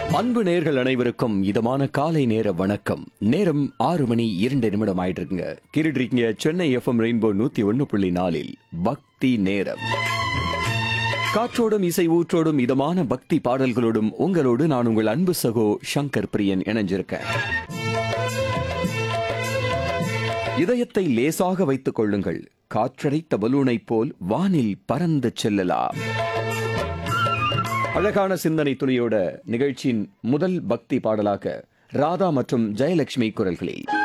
அன்பு நேர்கள் அனைவருக்கும் இதமான காலை நேர வணக்கம் நேரம் ஆறு மணி இரண்டு நிமிடம் ஆயிட்டு இருக்குங்க கேட்டுட்டு சென்னை எஃப்எம் ரெயின்போ நூத்தி ஒன்னு புள்ளி நாலில் பக்தி நேரம் காற்றோடும் இசை ஊற்றோடும் இதமான பக்தி பாடல்களோடும் உங்களோடு நான் உங்கள் அன்பு சகோ சங்கர் பிரியன் இணைஞ்சிருக்கேன் இதயத்தை லேசாக வைத்துக் கொள்ளுங்கள் காற்றடைத்த பலூனைப் போல் வானில் பறந்து செல்லலாம் அழகான சிந்தனை துளியோட நிகழ்ச்சியின் முதல் பக்தி பாடலாக ராதா மற்றும் ஜெயலட்சுமி குரல்களில்